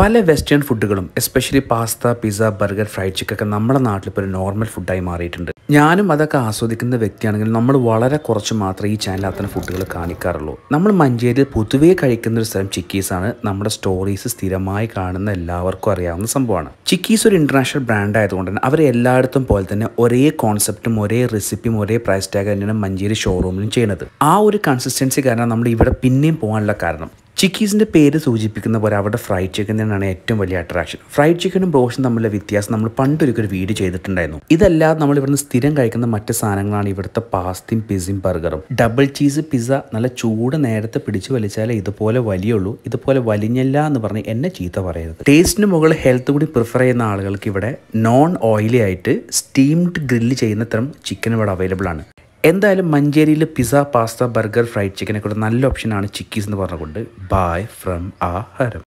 പല വെസ്റ്റേൺ ഫുഡുകളും especially pasta pizza burger fried chicken ഒക്കെ നമ്മുടെ നാട്ടിൽ ഇപ്പോൾ ഒരു നോർമൽ ഫുഡായി മാറിയിട്ടുണ്ട് ഞാനും അതൊക്കെ ആസ്വദിക്കുന്ന വ്യക്തിയാണെങ്കിൽ നമ്മൾ വളരെ കുറച്ച് മാത്രമേ ഈ ചാനൽ അത്തരം ഫുഡുകൾ കാണിക്കാറുള്ളൂ നമ്മൾ മഞ്ചേരിയിൽ പൊതുവേ കഴിക്കുന്ന ഒരു സ്ഥലം ചിക്കീസാണ് നമ്മുടെ സ്റ്റോറീസ് സ്ഥിരമായി കാണുന്ന എല്ലാവർക്കും അറിയാവുന്ന സംഭവമാണ് ചിക്കീസ് ഒരു ഇന്റർനാഷണൽ ബ്രാൻഡ് ആയതുകൊണ്ട് തന്നെ അവർ എല്ലായിടത്തും പോലെ തന്നെ ഒരേ കോൺസെപ്റ്റും ഒരേ റെസിപ്പിയും ഒരേ പ്രൈസ് ടാഗ് തന്നെയാണ് മഞ്ചേരി ഷോറൂമിലും ചെയ്യുന്നത് ആ ഒരു കൺസിസ്റ്റൻസി കാരണം നമ്മൾ ഇവിടെ പിന്നെയും പോകാനുള്ള കാരണം ചിക്കീസിൻ്റെ പേര് സൂചിപ്പിക്കുന്ന പോലെ അവിടെ ഫ്രൈഡ് ചിക്കൻ തന്നെയാണ് ഏറ്റവും വലിയ അട്രാക്ഷൻ ഫ്രൈഡ് ചിക്കനും ബ്രോഷും തമ്മിലുള്ള വ്യത്യാസം നമ്മൾ പണ്ടൊരിക്കൽ ഒരു വീഡിയോ ചെയ്തിട്ടുണ്ടായിരുന്നു ഇതല്ലാതെ നമ്മൾ ഇവിടുന്ന് സ്ഥിരം കഴിക്കുന്ന മറ്റ് സാധനങ്ങളാണ് ഇവിടുത്തെ പാസ്തയും പിസയും ബർഗറും ഡബിൾ ചീസ് പിസ്സ നല്ല ചൂട് നേരത്തെ പിടിച്ചു വലിച്ചാലേ ഇതുപോലെ വലിയുള്ളൂ ഇതുപോലെ വലിഞ്ഞല്ല എന്ന് പറഞ്ഞ് എന്നെ ചീത്ത പറയരുത് ടേസ്റ്റിന് മുകളിൽ ഹെൽത്ത് കൂടി പ്രിഫർ ചെയ്യുന്ന ആളുകൾക്ക് ഇവിടെ നോൺ ഓയിലി ആയിട്ട് സ്റ്റീംഡ് ഗ്രില്ല് ചെയ്യുന്ന തരം ചിക്കൻ ഇവിടെ അവൈലബിൾ ആണ് എന്തായാലും മഞ്ചേരിയിൽ പിസ്സ പാസ്ത ബർഗർ ഫ്രൈഡ് ചിക്കനെ കൂടെ നല്ല ഓപ്ഷനാണ് ചിക്കീസ് എന്ന് പറഞ്ഞുകൊണ്ട് ബായ് ഫ്രം ആ ഹരം